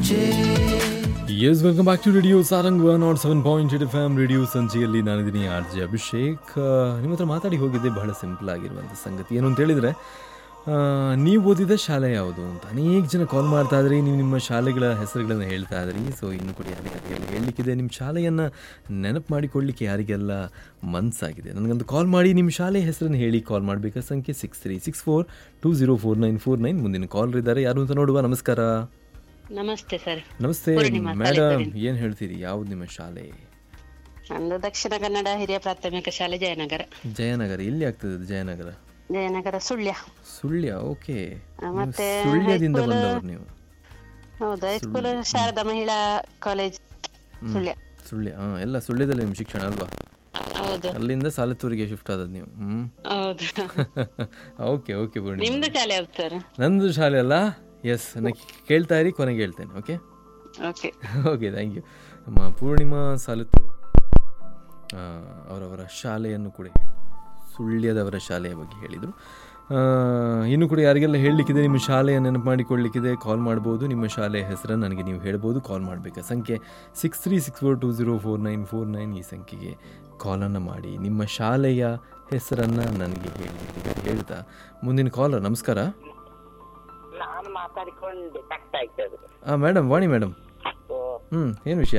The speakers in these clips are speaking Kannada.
ಸಂಜೆ yes welcome back to radio Sarang one nought seven point eight F M radio ಸಂಜೆಯಲ್ಲಿ ನಾನಿದ್ದೀನಿ ಆರ್ ಜೆ ಅಭಿಷೇಕ್ ಆ, ನಿಮ್ಮ ಹತ್ರ ಮಾತಾಡಿ ಹೋಗಿದ್ದೆ ಬಹಳ ಸಿಂಪಲ್ ಆಗಿರುವಂಥ ಸಂಗತಿ ಏನು ಅಂತ ಹೇಳಿದರೆ ನೀವು ಓದಿದ ಶಾಲೆ ಯಾವುದು ಅಂತ ಅನೇಕ ಜನ ಕಾಲ್ ಮಾಡ್ತಾ ಇದ್ರಿ ನೀವು ನಿಮ್ಮ ಶಾಲೆಗಳ ಹೆಸರುಗಳನ್ನು ಹೇಳ್ತಾ ಇದ್ರಿ ಸೊ ಇನ್ನು ಕೂಡ ಯಾರಿಗಾರಿಗೆಲ್ಲ ಹೇಳಲಿಕ್ಕಿದೆ ನಿಮ್ಮ ಶಾಲೆಯನ್ನು ನೆನಪು ಮಾಡಿಕೊಳ್ಳಿಕ್ಕೆ ಯಾರಿಗೆಲ್ಲ ಮನಸ್ಸಾಗಿದೆ ನನಗಂತೂ ಕಾಲ್ ಮಾಡಿ ನಿಮ್ಮ ಶಾಲೆ ಹೆಸರನ್ನು ಹೇಳಿ ಕಾಲ್ ಮಾಡಬೇಕಾ ಸಂಖ್ಯೆ six three six four two zero four nine four nine ಮುಂದಿನ ಕಾಲ್ ಇದ್ದಾರೆ ಯಾರು ಅಂತ ನೋಡುವ ನಮಸ್ಕಾರ ನಮಸ್ತೆ ಸರ್ ನಮಸ್ತೆ ಪೂರ್ಣಿಮಾ ಮೇಡಮ್ ಏನ್ ಹೇಳ್ತೀರಿ ಯಾವ್ದು ನಿಮ್ಮ ಶಾಲೆ ನಂದು ದಕ್ಷಿಣ ಕನ್ನಡ ಹಿರಿಯ ಪ್ರಾಥಮಿಕ ಶಾಲೆ ಜಯನಗರ ಜಯನಗರ ಎಲ್ಲಿ ಆಗ್ತದೆ ಅದು ಜಯನಗರ ಜಯನಗರ ಸುಳ್ಯ ಸುಳ್ಯ ಓಕೆ ಮತ್ತೆ ಸುಳ್ಯದಿಂದ ಹೈಸ್ಕೂಲ್- ಬಂದವರು ನೀವು ಹೌದು ಹೈಸ್ಕೂಲ್ ಶಾರದಾ ಮಹಿಳಾ ಕಾಲೇಜ್ ಸುಳ್ಯ ಸುಳ್ಯ ಹಾ ಎಲ್ಲ ಸುಳ್ಯದಲ್ಲಿ ನಿಮ್ಮ ಶಿಕ್ಷಣ ಅಲ್ವಾ ಹೌದು ಅಲ್ಲಿಂದ ಸಾಲತ್ತೂರಿಗೆ ಶಿಫ್ಟ್ ಆದದ್ದು ನೀವು ಹ್ಮ್ ಹೌದು ಓಕೆ ಓಕೆ ಪೂರ್ಣಿಮಾ ನಿಮ್ದು ಶಾಲೆ ಯಾವ್ದು ಸರ್ ನಂದು ಶಾಲೆ ಅಲ್ಲ ಎಸ್ ನಾ ಕೇಳ್ತಾ ಇರಿ ಕೊನೆಗೆ ಹೇಳ್ತೇನೆ okay okay okay thank you ನಮ್ಮ ಪೂರ್ಣಿಮಾ ಸಾಲತ್ತೂರು ಆ, ಅವರವರ ಶಾಲೆಯನ್ನು ಕೂಡ ಹೇಳಿ ಸುಳ್ಯದವರ ಶಾಲೆಯ ಬಗ್ಗೆ ಹೇಳಿದರು ಇನ್ನು ಕೂಡ ಯಾರಿಗೆಲ್ಲ ಹೇಳಲಿಕ್ಕಿದೆ ನಿಮ್ಮ ಶಾಲೆಯ ನೆನಪು ಮಾಡಿಕೊಳ್ಳಿಕ್ಕಿದೆ ಕಾಲ್ ಮಾಡ್ಬೋದು ನಿಮ್ಮ ಶಾಲೆಯ ಹೆಸರನ್ನು ನನಗೆ ನೀವು ಹೇಳ್ಬೋದು ಕಾಲ್ ಮಾಡಬೇಕಾ ಸಂಖ್ಯೆ six three six four two zero four nine four nine ಈ ಸಂಖ್ಯೆಗೆ ಕಾಲನ್ನು ಮಾಡಿ ನಿಮ್ಮ ಶಾಲೆಯ ಹೆಸರನ್ನು ನನಗೆ ಹೇಳಿ ಅಂತ ಹೇಳ್ತಾ ಮುಂದಿನ ಕಾಲರ್ ನಮಸ್ಕಾರ ನಾನು ಮಾತಾಡಿಕೊಂಡು ಕಟ್ ಆಯ್ತದೆ ಹಾಂ ಮೇಡಮ್ ವಾಣಿ ಮೇಡಮ್ ಓ ಹ್ಞೂ ಏನು ವಿಷಯ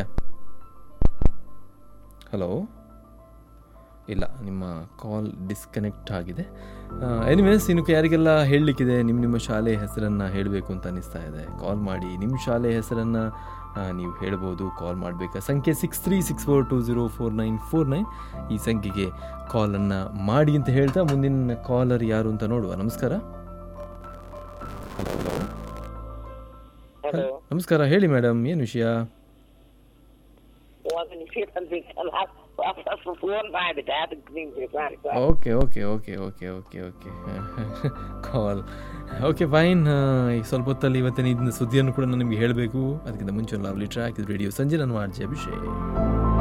ಹಲೋ ಇಲ್ಲ ನಿಮ್ಮ ಕಾಲ್ ಡಿಸ್ಕನೆಕ್ಟ್ ಆಗಿದೆ ಎನಿವೇಸ್ ಇನ್ನು ಯಾರಿಗೆಲ್ಲ ಹೇಳಲಿಕ್ಕಿದೆ ನಿಮ್ಮ ನಿಮ್ಮ ಶಾಲೆ ಹೆಸರನ್ನು ಹೇಳಬೇಕು ಅಂತ ಅನಿಸ್ತಾ ಇದೆ ಕಾಲ್ ಮಾಡಿ ನಿಮ್ಮ ಶಾಲೆ ಹೆಸರನ್ನು ನೀವು ಹೇಳ್ಬೋದು ಕಾಲ್ ಮಾಡಬೇಕಾ ಸಂಖ್ಯೆ six three six four two zero four nine four nine ಈ ಸಂಖ್ಯೆಗೆ ಕಾಲನ್ನು ಮಾಡಿ ಅಂತ ಹೇಳ್ತಾ ಮುಂದಿನ ಕಾಲರ್ ಯಾರು ಅಂತ ನೋಡುವ ನಮಸ್ಕಾರ ಹಲೋ ಹಲೋ ಹಲೋ ನಮಸ್ಕಾರ ಹೇಳಿ ಮೇಡಮ್ ಏನು ವಿಷಯ ಒಂದು ನಿಮಿಷ ಫೋನ್ ಮಾಡಿದೆ ಅದಕ್ಕೆ ನಿಮ್ಗೆ ಮಾಡಿ okay okay okay okay okay okay call okay fine ಈಗ ಸ್ವಲ್ಪ ಹೊತ್ತಲ್ಲಿ ಇವತ್ತಿನ ಇದನ್ನ ಸುದ್ದಿಯನ್ನು ಕೂಡ ನಾನು ನಿಮಗೆ ಹೇಳಬೇಕು ಅದಕ್ಕಿಂತ ಮುಂಚೆ ಲವ್ಲಿ ಟ್ರ್ಯಾಕ್ ಇದು ರೇಡಿಯೋ ಸಂಜೆ ನಾನು ಆರ್ಜೆ ಅಭಿಷೇಕ್